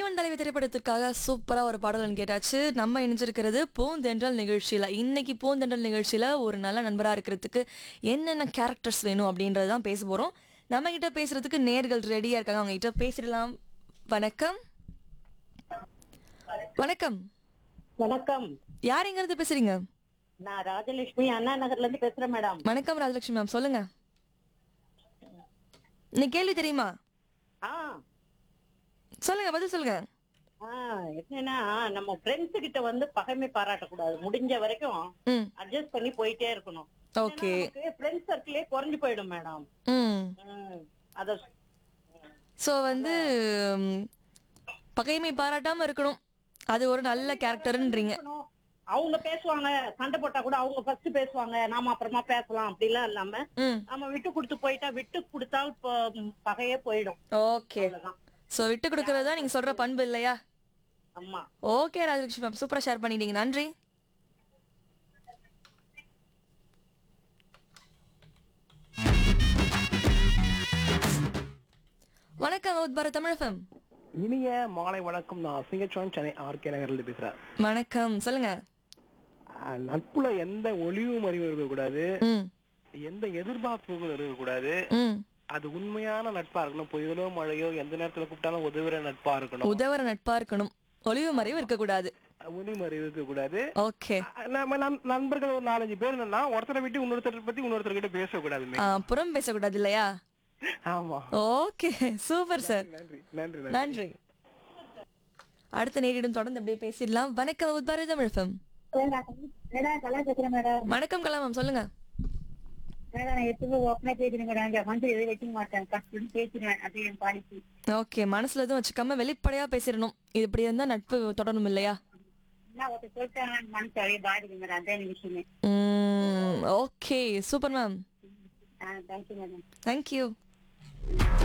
தலைவன் தலைவி திரைப்படத்திற்காக சூப்பரா ஒரு பாடல் கேட்டாச்சு நம்ம இணைஞ்சிருக்கிறது பூந்தென்றல் நிகழ்ச்சியில இன்னைக்கு பூந்தென்றல் நிகழ்ச்சியில ஒரு நல்ல நண்பரா இருக்கிறதுக்கு என்னென்ன கேரக்டர்ஸ் வேணும் அப்படின்றது தான் பேச போறோம் நம்ம கிட்ட பேசுறதுக்கு நேர்கள் ரெடியா இருக்காங்க அவங்க கிட்ட பேசிடலாம் வணக்கம் வணக்கம் வணக்கம் யார் எங்க இருந்து பேசுறீங்க நான் ராஜலட்சுமி அண்ணா நகர்ல இருந்து பேசுறேன் மேடம் வணக்கம் ராஜலட்சுமி மேம் சொல்லுங்க இன்னைக்கு கேள்வி தெரியுமா ஆ சொல்லுங்க பதில் சொல்லுங்க ஆ, என்னன்னா நம்ம ஃப்ரெண்ட்ஸ் கிட்ட வந்து பகைமை பாராட்டக்கூடாது முடிஞ்ச வரைக்கும் ம் அட்ஜஸ்ட் பண்ணி போயிட்டே இருக்கணும் ஓகே ஃப்ரெண்ட்ஸ் சர்க்கிளே குறைஞ்சு போயிடும் மேடம் ம் ம், அத ஸோ வந்து ம், பகைமை பாராட்டாம இருக்கணும் அது ஒரு நல்ல கேரக்டர்ன்றீங்க இருக்கணும். அவங்க பேசுவாங்க சண்டை போட்டா கூட அவங்க ஃபர்ஸ்ட் பேசுவாங்க நாம அப்புறமா பேசலாம் அப்படிலாம் இல்லாம ம் நம்ம விட்டு கொடுத்து போயிட்டா விட்டு கொடுத்தா இப்போ ம், பகையே போயிடும் ஓகே அவ்வளவுதான் ஸோ விட்டு கொடுக்கறது தான் நீங்க சொல்ற பண்பு இல்லையா ஆமா ஓகே ராஜலட்சுமி மேம் சூப்பரா ஷேர் பண்ணிட்டீங்க நன்றி வணக்கம் உத்பார தமிழகம் இனிய மாலை வணக்கம் நான் சிங்கச்சோன் சென்னை ஆர்கே நகர்ல பேசுறேன் வணக்கம் சொல்லுங்க அஹ் நட்புல எந்த ஒளிவும் அறிவும் இருக்கக்கூடாது ம் எந்த எதிர்பார்ப்புகளும் இருக்கக்கூடாது ம் அது உண்மையான நட்பா இருக்கணும் புயலோ மழையோ எந்த நேரத்துல கூப்பிட்டாலும் உதவுற நட்பா இருக்கணும் உதவற நட்பா இருக்கணும் ஒளிவு மறைவு இருக்கக்கூடாது ஒளிவும் அறிவு இருக்கக்கூடாது ஓகே அஹ் நம்ம நண்- நண்பர்கள் ஒரு நாலஞ்சு பேர் இருந்தா ஒருத்தரை விட்டு இன்னொருத்தரை பத்தி இன்னொருத்தர் கிட்ட பேசக்கூடாதுமே புறம் பேசக்கூடாது இல்லையா ஆமா ஓகே சூப்பர் சார் நன்றி நன்றி நன்றி நன்றி அடுத்த நேரிடம் தொடர்ந்து அப்படியே பேசிடலாம் வணக்கம் உத்பார தமிழகம் மேடம் கலா பேசுறேன் மேடம் வணக்கம் கலாமம் சொல்லுங்க மேடம் நான் எப்பவுமே ஓப்பனா பேசுறேன் மேடம் இந்த மனசு எதுவும் வைக்க மாட்டேன் கஷ்டம் பேசிடுவேன் அது என் பாலிசி ஓகே மனசுல எதுவும் வச்சுக்காம வெளிப்படையா பேசிடணும் இது இப்படி இருந்தா நட்பு தொடரணும் இல்லையா என்ன ஒருத்தர் சொல்லிட்டாங்க மனசு அப்படியே பாதிக்கு மேடம் அதான் விஷயமே okay super ma'am thank you madam thank you